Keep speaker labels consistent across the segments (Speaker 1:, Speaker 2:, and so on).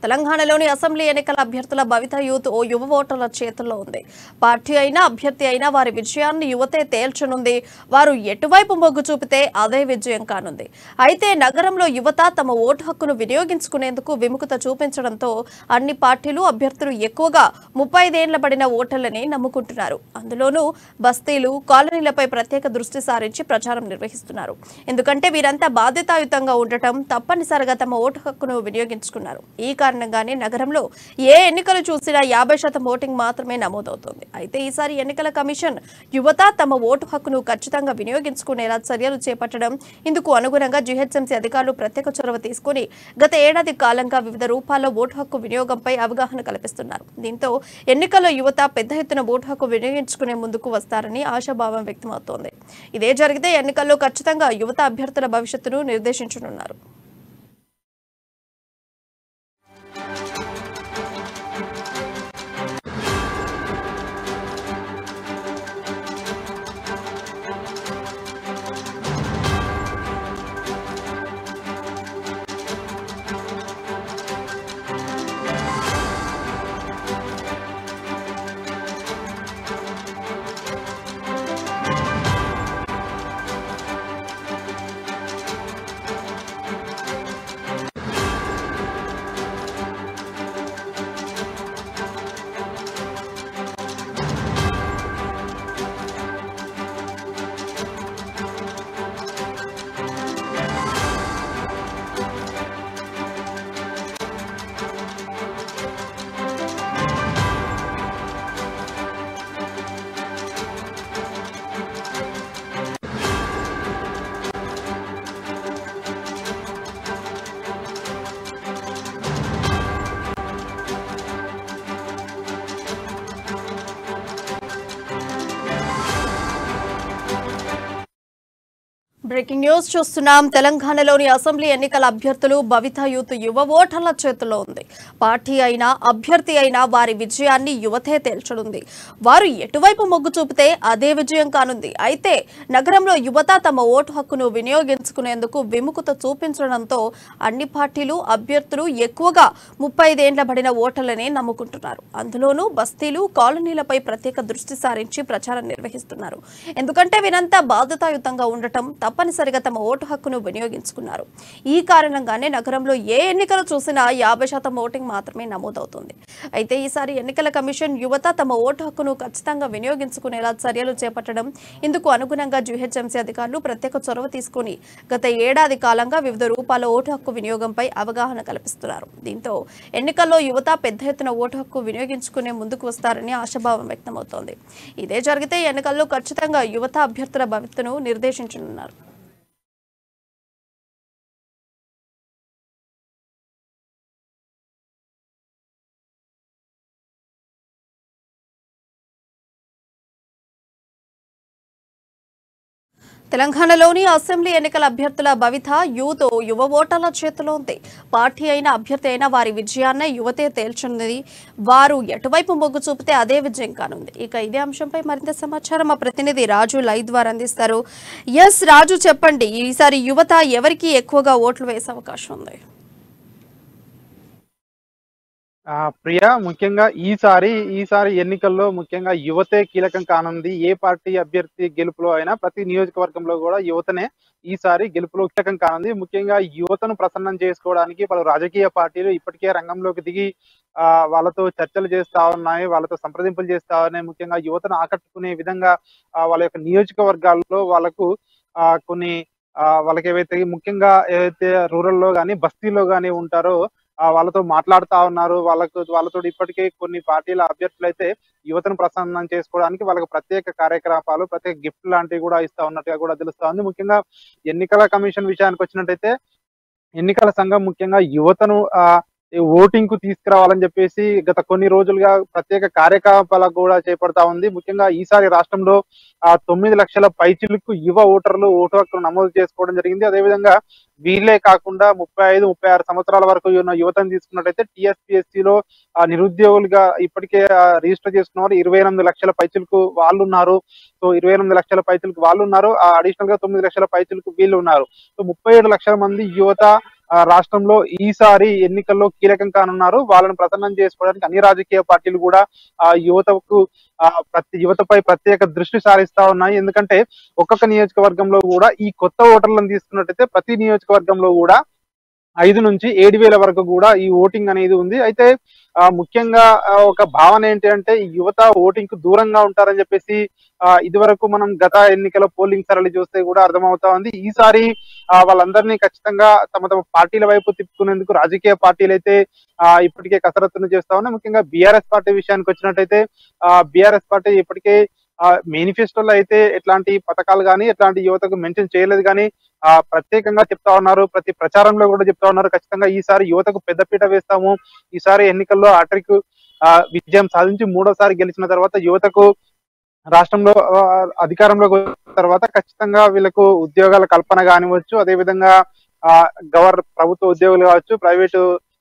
Speaker 1: తెలంగాణలోని అసెంబ్లీ ఎన్నికల అభ్యర్థుల భవిత యూత్ ఓ యువ ఓటర్ల చేతుల్లో ఉంది పార్టీ అయినా అభ్యర్థి అయినా వారి విజయాన్ని యువతే తేల్చనుంది వారు ఎటువైపు మొగ్గు చూపితే అదే విజయం కానుంది అయితే నగరంలో యువత తమ ఓటు హక్కును వినియోగించుకునేందుకు విముఖత చూపించడంతో అన్ని పార్టీలు అభ్యర్థులు ఎక్కువగా ముప్పై ఐదేళ్ల పడిన ఓటర్లని నమ్ముకుంటున్నారు అందులోనూ బస్తీలు కాలనీలపై ప్రత్యేక దృష్టి సారించి ప్రచారం నిర్వహిస్తున్నారు ఎందుకంటే వీరంతా బాధ్యతాయుతంగా ఉండటం తప్పనిసరిగా తమ ఓటు హక్కును వినియోగించుకున్నారు ఈ కారణంగానే నగరంలో ఏ ఎన్నికలు చూసినా యాభై శాతం ఓటింగ్ మాత్రమే నమోదవుతోంది అయితే ఈసారి ఎన్నికల కమిషన్ యువత తమ ఓటు హక్కును ఖచ్చితంగా వినియోగించుకునేలా చర్యలు చేపట్టడం ఇందుకు అనుగుణంగా జీహెచ్ఎంసీ అధికారులు ప్రత్యేక చొరవ తీసుకుని గత ఏడాది కాలంగా వివిధ రూపాల్లో ఓటు హక్కు వినియోగంపై అవగాహన కల్పిస్తున్నారు దీంతో ఎన్నికల్లో యువత పెద్ద ఎత్తున ఓటు హక్కు వినియోగించుకునే ముందుకు వస్తారని ఆశాభావం వ్యక్తమవుతోంది ఇదే జరిగితే ఎన్నికల్లో ఖచ్చితంగా యువత అభ్యర్థుల భవిష్యత్తును నిర్దేశించనున్నారు బ్రేకింగ్ న్యూస్ చూస్తున్నాం తెలంగాణలోని అసెంబ్లీ ఎన్నికల అభ్యర్థులు భవిత యూత్ యువ ఓటర్ల చేతుల్లో ఉంది పార్టీ అయినా అభ్యర్థి అయినా వారి విజయాన్ని యువతే తేల్చనుంది వారు ఎటువైపు మొగ్గు చూపితే అదే విజయం కానుంది అయితే నగరంలో యువత తమ ఓటు హక్కును వినియోగించుకునేందుకు విముఖత చూపించడంతో అన్ని పార్టీలు అభ్యర్థులు ఎక్కువగా ముప్పై ఐదేండ్ల పడిన ఓటర్లనే నమ్ముకుంటున్నారు అందులోనూ బస్తీలు కాలనీలపై ప్రత్యేక దృష్టి సారించి ప్రచారం నిర్వహిస్తున్నారు ఎందుకంటే వీరంతా బాధ్యతాయుతంగా ఉండటం తప్పనిసరిగా తమ ఓటు హక్కును వినియోగించుకున్నారు ఈ కారణంగానే నగరంలో ఏ ఎన్నికలు చూసినా యాభై శాతం ఓటింగ్ మాత్రమే నమోదవుతుంది అయితే ఈసారి ఎన్నికల కమిషన్ యువత తమ ఓటు హక్కును ఖచ్చితంగా వినియోగించుకునేలా చర్యలు చేపట్టడం ఇందుకు అనుగుణంగా జీహెచ్ఎంసీ అధికారులు ప్రత్యేక చొరవ తీసుకుని గత ఏడాది కాలంగా వివిధ రూపాల ఓటు హక్కు వినియోగంపై అవగాహన కల్పిస్తున్నారు దీంతో ఎన్నికల్లో యువత పెద్ద ఎత్తున ఓటు హక్కు వినియోగించుకునే ముందుకు వస్తారని ఆశాభావం వ్యక్తమవుతోంది ఇదే జరిగితే ఎన్నికల్లో ఖచ్చితంగా యువత అభ్యర్థుల భవితను నిర్దేశించనున్నారు తెలంగాణలోని అసెంబ్లీ ఎన్నికల అభ్యర్థుల భవిత యూత్ యువ ఓటర్ల చేతిలో ఉంది పార్టీ అయిన అభ్యర్థి అయినా వారి విజయాన్నే యువతే తేల్చున్నది వారు ఎటువైపు మొగ్గు చూపితే అదే విజయం కానుంది ఇక ఇదే అంశంపై మరింత సమాచారం మా ప్రతినిధి రాజు లైవ్ ద్వారా అందిస్తారు ఎస్ రాజు చెప్పండి ఈసారి యువత ఎవరికి ఎక్కువగా ఓట్లు వేసే అవకాశం ఉంది
Speaker 2: ఆ ప్రియా ముఖ్యంగా ఈసారి ఈసారి ఎన్నికల్లో ముఖ్యంగా యువతే కీలకం కానుంది ఏ పార్టీ అభ్యర్థి గెలుపులో అయినా ప్రతి నియోజకవర్గంలో కూడా యువతనే ఈసారి గెలుపులో కీలకం కానుంది ముఖ్యంగా యువతను ప్రసన్నం చేసుకోవడానికి పలు రాజకీయ పార్టీలు ఇప్పటికే రంగంలోకి దిగి ఆ వాళ్ళతో చర్చలు చేస్తా ఉన్నాయి వాళ్ళతో సంప్రదింపులు చేస్తా ఉన్నాయి ముఖ్యంగా యువతను ఆకట్టుకునే విధంగా ఆ, వాళ్ళ యొక్క నియోజకవర్గాల్లో వాళ్ళకు ఆ కొన్ని ఆ వాళ్ళకి ఏవైతే ముఖ్యంగా ఏవైతే రూరల్ లో గానీ బస్తీలో గానీ ఉంటారో ఆ వాళ్ళతో మాట్లాడుతా ఉన్నారు వాళ్ళకు వాళ్ళతో ఇప్పటికే కొన్ని పార్టీల అభ్యర్థులు అయితే యువతను ప్రసన్నం చేసుకోవడానికి వాళ్ళకి ప్రత్యేక కార్యకలాపాలు ప్రత్యేక గిఫ్ట్ లాంటివి కూడా ఇస్తా ఉన్నట్టుగా కూడా తెలుస్తా ఉంది ముఖ్యంగా ఎన్నికల కమిషన్ విషయానికి వచ్చినట్టయితే ఎన్నికల సంఘం ముఖ్యంగా యువతను ఆ ఈ ఓటింగ్ కు తీసుకురావాలని చెప్పేసి గత కొన్ని రోజులుగా ప్రత్యేక కార్యకలాపాలకు కూడా చేపడతా ఉంది ముఖ్యంగా ఈసారి రాష్ట్రంలో ఆ తొమ్మిది లక్షల పైచిలకు యువ ఓటర్లు ఓటు హక్కును నమోదు చేసుకోవడం జరిగింది అదేవిధంగా వీళ్ళే కాకుండా ముప్పై ఐదు ముప్పై ఆరు సంవత్సరాల వరకు ఉన్న యువతను తీసుకున్నట్టయితే టిఎస్పిఎస్సి లో ఆ నిరుద్యోగులుగా ఇప్పటికే ఆ, రిజిస్టర్ చేసుకున్న వారు ఇరవై ఎనిమిది లక్షల పైచులకు వాళ్ళు ఉన్నారు సో ఇరవై ఎనిమిది లక్షల పైచులకు వాళ్ళు ఉన్నారు ఆ అడిషనల్ గా తొమ్మిది లక్షల పైచులకు వీళ్ళు ఉన్నారు సో ముప్పై ఏడు లక్షల మంది యువత ఆ, రాష్ట్రంలో ఈసారి ఎన్నికల్లో కీలకం కానున్నారు వాళ్ళని ప్రసన్నం చేసుకోవడానికి అన్ని రాజకీయ పార్టీలు కూడా ఆ యువతకు ఆ, ప్రతి యువతపై ప్రత్యేక దృష్టి సారిస్తా ఉన్నాయి ఎందుకంటే ఒక్కొక్క నియోజకవర్గంలో కూడా ఈ కొత్త ఓటర్లను తీసుకున్నట్టయితే ప్రతి నియోజకవర్గంలో కూడా ఐదు నుంచి ఏడు వేల వరకు కూడా ఈ ఓటింగ్ అనేది ఉంది అయితే ఆ, ముఖ్యంగా ఆ, ఒక భావన ఏంటి అంటే ఈ యువత ఓటింగ్ కు దూరంగా ఉంటారని చెప్పేసి ఆ, ఇదివరకు మనం గత ఎన్నికల పోలింగ్ సరళి చూస్తే కూడా అర్థమవుతా ఉంది ఈసారి ఆ, వాళ్ళందరినీ ఖచ్చితంగా తమ తమ పార్టీల వైపు తిప్పుకునేందుకు రాజకీయ పార్టీలు అయితే ఆ, ఇప్పటికే కసరత్తును చేస్తా ఉన్నాయి ముఖ్యంగా బీఆర్ఎస్ పార్టీ విషయానికి వచ్చినట్టయితే బీఆర్ఎస్ పార్టీ ఇప్పటికే మేనిఫెస్టోలో అయితే ఎట్లాంటి పథకాలు కానీ ఎట్లాంటి యువతకు మెన్షన్ చేయలేదు కానీ ఆ ప్రత్యేకంగా చెప్తా ఉన్నారు ప్రతి ప్రచారంలో కూడా చెప్తా ఉన్నారు ఖచ్చితంగా ఈసారి యువతకు పెద్దపీట వేస్తాము ఈసారి ఎన్నికల్లో అటరిక్ విజయం సాధించి మూడోసారి గెలిచిన తర్వాత యువతకు రాష్ట్రంలో ఆ, అధికారంలోకి వచ్చిన తర్వాత ఖచ్చితంగా వీళ్ళకు ఉద్యోగాల కల్పన కానివచ్చు అదే విధంగా గవర్ ప్రభుత్వ ఉద్యోగులు కావచ్చు ప్రైవేటు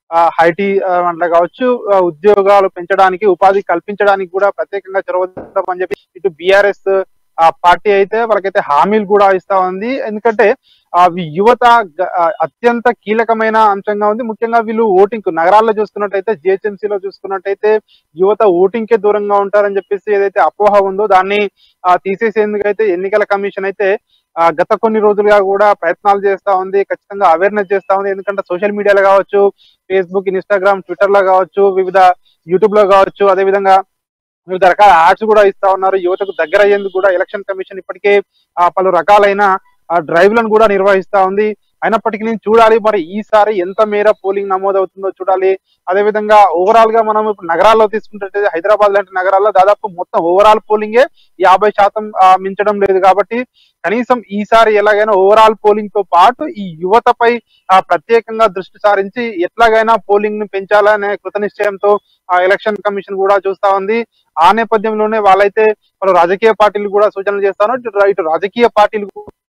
Speaker 2: ఐటీ అట్లా కావచ్చు ఆ, ఉద్యోగాలు పెంచడానికి ఉపాధి కల్పించడానికి కూడా ప్రత్యేకంగా చొరవ తీసుకుంటాం అని చెప్పి ఇటు బీఆర్ఎస్ ఆ పార్టీ అయితే వాళ్ళకైతే హామీలు కూడా ఇస్తా ఉంది ఎందుకంటే ఆ వి- యువత గ- ఆ, అత్యంత కీలకమైన అంశంగా ఉంది ముఖ్యంగా వీళ్ళు ఓటింగ్ నగరాల్లో చూసుకున్నట్టయితే GHMC లో చూసుకున్నట్టయితే యువత ఓటింగ్ కే దూరంగా ఉంటారని చెప్పేసి ఏదైతే అపోహ ఉందో దాన్ని ఆ, తీసేసేందుకు అయితే ఎన్నికల కమిషన్ అయితే ఆ, గత కొన్ని రోజులుగా కూడా ప్రయత్నాలు చేస్తా ఉంది ఖచ్చితంగా అవేర్నెస్ చేస్తా ఉంది ఎందుకంటే సోషల్ మీడియాలో కావచ్చు ఫేస్బుక్ ఇన్స్టాగ్రామ్ ట్విట్టర్ లో కావచ్చు వివిధ యూట్యూబ్ లో కావచ్చు అదే విధంగా వివిధ రకాల యాడ్స్ కూడా ఇస్తా ఉన్నారు యువతకు దగ్గర అయ్యేందుకు కూడా ఎలక్షన్ కమిషన్ ఇప్పటికే ఆ, పలు రకాలైన డ్రైవ్ లను కూడా నిర్వహిస్తా ఉంది అయినప్పటికీ నేను చూడాలి మరి ఈసారి ఎంత మేర పోలింగ్ నమోదవుతుందో చూడాలి అదే విధంగా ఓవరాల్ గా మనం ఇప్పుడు నగరాల్లో తీసుకుంటే హైదరాబాద్ లాంటి నగరాల్లో దాదాపు మొత్తం ఓవరాల్ పోలింగే యాభై శాతం ఆ, మించడం లేదు కాబట్టి కనీసం ఈసారి ఎలాగైనా ఓవరాల్ పోలింగ్ తో పాటు ఈ యువతపై ఆ, ప్రత్యేకంగా దృష్టి సారించి ఎట్లాగైనా పోలింగ్ ను పెంచాలనే కృత నిశ్చయంతో ఆ ఎలక్షన్ కమిషన్ కూడా చూస్తా ఉంది ఆ నేపథ్యంలోనే వాళ్ళైతే వాళ్ళు రాజకీయ పార్టీలు కూడా సూచనలు చేస్తాను ఇటు ఇటు రాజకీయ పార్టీలు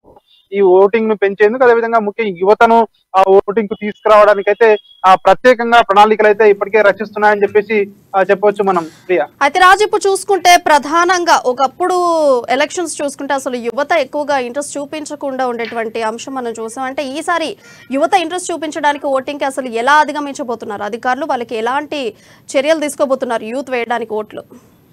Speaker 2: ఈ ఓటింగ్ ను పెంచేందుకు అదేవిధంగా ముఖ్య యువతను ఆ ఓటింగ్ కు తీసుకురావడానికి అయితే ఆ ప్రత్యేకంగా ప్రణాళికలు అయితే ఇప్పటికే రచిస్తున్నాయని చెప్పేసి ఆ, చెప్పొచ్చు మనం ప్రియా
Speaker 1: అయితే రాజు ఇప్పుడు చూసుకుంటే ప్రధానంగా ఒకప్పుడు ఎలక్షన్స్ చూసుకుంటే అసలు యువత ఎక్కువగా ఇంట్రెస్ట్ చూపించకుండా ఉండేటువంటి అంశం మనం చూసాం అంటే ఈసారి యువత ఇంట్రెస్ట్ చూపించడానికి ఓటింగ్కి అసలు ఎలా అధిగమించబోతున్నారు అధికారులు వాళ్ళకి ఎలాంటి చర్యలు తీసుకోబోతున్నారు యూత్ వేయడానికి ఓట్లు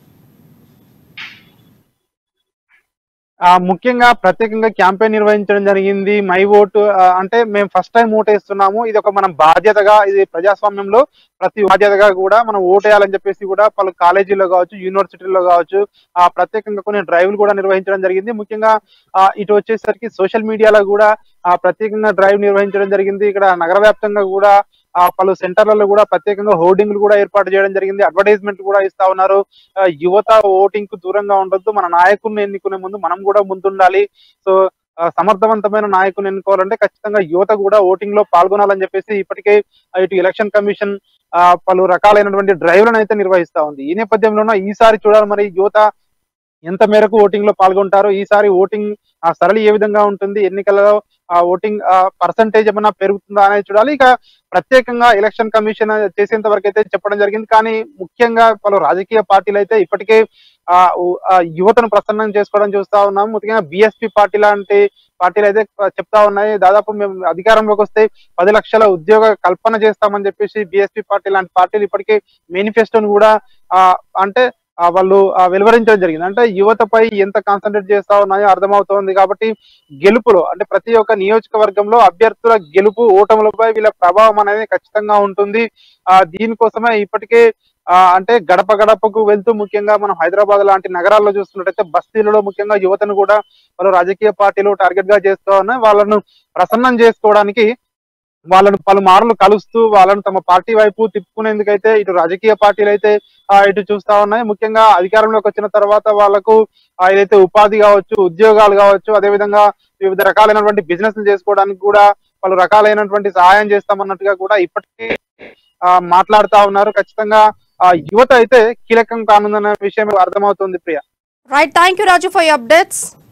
Speaker 2: ఆ ముఖ్యంగా ప్రత్యేకంగా క్యాంపెయిన్ నిర్వహించడం జరిగింది మై ఓటు ఆ, అంటే మేము ఫస్ట్ టైం ఓటేస్తున్నాము ఇది ఒక మనం బాధ్యతగా ఇది ప్రజాస్వామ్యంలో ప్రతి బాధ్యతగా కూడా మనం ఓటేయాలని చెప్పేసి కూడా పలు కాలేజీలో కావచ్చు యూనివర్సిటీలో కావచ్చు ఆ ప్రత్యేకంగా కొన్ని డ్రైవ్లు కూడా నిర్వహించడం జరిగింది ముఖ్యంగా ఆ, ఇటు వచ్చేసరికి సోషల్ మీడియాలో కూడా ఆ ప్రత్యేకంగా డ్రైవ్ నిర్వహించడం జరిగింది ఇక్కడ నగర వ్యాప్తంగా కూడా ఆ పలు సెంటర్లలో కూడా ప్రత్యేకంగా హోర్డింగ్లు కూడా ఏర్పాటు చేయడం జరిగింది అడ్వర్టైజ్మెంట్ కూడా ఇస్తా ఉన్నారు ఆ, యువత ఓటింగ్ కు దూరంగా ఉండొద్దు మన నాయకుడిని ఎన్నుకునే ముందు మనం కూడా ముందుండాలి సో ఆ, సమర్థవంతమైన నాయకుని ఎన్నుకోవాలంటే ఖచ్చితంగా యువత కూడా ఓటింగ్ లో పాల్గొనాలని చెప్పేసి ఇప్పటికే ఆ, ఇటు ఎలక్షన్ కమిషన్ ఆ, పలు రకాలైనటువంటి డ్రైవ్లను అయితే నిర్వహిస్తా ఉంది ఈ నేపథ్యంలోనూ ఈసారి చూడాలి మరి యువత ఎంత మేరకు ఓటింగ్ లో పాల్గొంటారు ఈసారి ఓటింగ్ ఆ సరళి ఏ విధంగా ఉంటుంది ఎన్నికలలో ఆ ఓటింగ్ పర్సంటేజ్ ఏమన్నా పెరుగుతుందా అనేది చూడాలి ఇక ప్రత్యేకంగా ఎలక్షన్ కమిషన్ చేసేంత వరకు అయితే చెప్పడం జరిగింది కానీ ముఖ్యంగా పలు రాజకీయ పార్టీలు అయితే ఇప్పటికే ఆ ఉ- ఆ యువతను ప్రసన్నం చేసుకోవడం చూస్తా ఉన్నాం ముఖ్యంగా బిఎస్పి పార్టీ లాంటి పార్టీలు అయితే చెప్తా ఉన్నాయి దాదాపు మేము అధికారంలోకి వస్తే పది లక్షల ఉద్యోగ కల్పన చేస్తామని చెప్పేసి బిఎస్పి పార్టీ లాంటి పార్టీలు ఇప్పటికే మేనిఫెస్టోను కూడా ఆ అంటే ఆ వాళ్ళు ఆ వెలువరించడం జరిగింది అంటే యువతపై ఎంత కాన్సన్ట్రేట్ చేస్తా ఉన్నాయో అర్థమవుతోంది కాబట్టి గెలుపులో అంటే ప్రతి ఒక్క నియోజకవర్గంలో అభ్యర్థుల గెలుపు ఓటములపై వీళ్ళ ప్రభావం అనేది ఖచ్చితంగా ఉంటుంది ఆ దీనికోసమే ఇప్పటికే ఆ అంటే గడప గడపకు వెళ్తూ ముఖ్యంగా మనం హైదరాబాద్ లాంటి నగరాల్లో చూస్తున్నట్టయితే బస్తీలలో ముఖ్యంగా యువతను కూడా వాళ్ళు రాజకీయ పార్టీలు టార్గెట్ గా చేస్తూ ఉన్నాయి వాళ్ళను ప్రసన్నం చేసుకోవడానికి వాళ్ళను పలుమార్లు కలుస్తూ వాళ్ళను తమ పార్టీ వైపు తిప్పుకునేందుకైతే ఇటు రాజకీయ పార్టీలు అయితే ఆ, ఇటు చూస్తా ఉన్నాయి ముఖ్యంగా అధికారంలోకి వచ్చిన తర్వాత వాళ్ళకు ఆ, ఏదైతే ఉపాధి కావచ్చు ఉద్యోగాలు కావచ్చు అదే విధంగా వివిధ రకాలైనటువంటి బిజినెస్ చేసుకోవడానికి కూడా పలు రకాలైనటువంటి సహాయం చేస్తామన్నట్టుగా కూడా ఇప్పటికీ ఆ, మాట్లాడుతా ఉన్నారు ఖచ్చితంగా ఆ, యువత అయితే కీలకం కానుందన్న విషయం అర్థమవుతుంది Priya
Speaker 1: right thank you Raju for updates